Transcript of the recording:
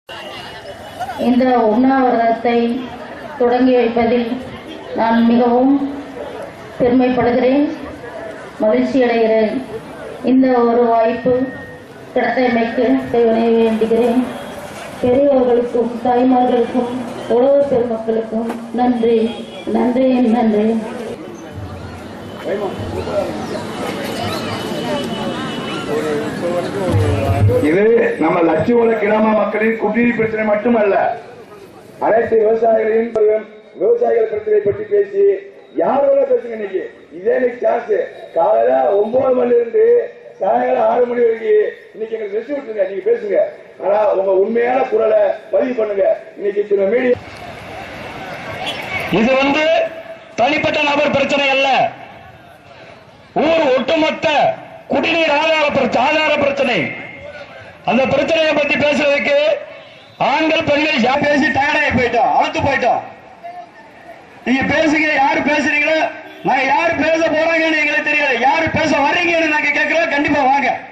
இந்த உண்ணாவிரதத்தை தொடங்கி வைப்பதில் நான் மிகவும் பெருமைப்படுகிறேன் மகிழ்ச்சி அடைகிறேன் இந்த ஒரு வாய்ப்பு கிடைத்தமைக்கு தேவனை வேண்டுகிறேன் பெரியவர்களுக்கும் தாய்மார்களுக்கும் உழவு பெருமக்களுக்கும் நன்றி நன்றி நன்றி இது நம்ம லட்சுமண கிராம மக்களின் குடிநீர் பிரச்சனை மட்டுமல்ல அனைத்து விவசாயிகளையும் விவசாயிகள் பிரச்சனை பற்றி பேசி யாரோட பேசுங்க இன்னைக்கு இதே இன்னைக்கு சான்ஸ் காலையில ஒன்பது மணில இருந்து சாயங்காலம் ஆறு மணி வரைக்கும் இன்னைக்கு எங்களுக்கு ரெஸ்ட் விட்டுருங்க நீங்க பேசுங்க ஆனா உங்க உண்மையான குரலை பதிவு பண்ணுங்க இன்னைக்கு சில மீடியா இது வந்து தனிப்பட்ட நபர் பிரச்சனை அல்ல ஊர் ஒட்டுமொத்த குடிநீர் ஆதார பிரச்சனை ஆதார பிரச்சனை அந்த பிரச்சனையை பத்தி பேசுறதுக்கு ஆண்கள் பெண்கள் யா- பேசி டயர்டாகி போயிட்டோம் அழுத்து போயிட்டோம் நீங்க பேசுங்க யாரு பேசுறீங்களோ நான் யாரு பேச போறாங்கன்னு எங்களுக்கு தெரியாது யாரு பேச வர்றீங்கன்னு நாங்க கேட்கிறோம் கண்டிப்பா வாங்க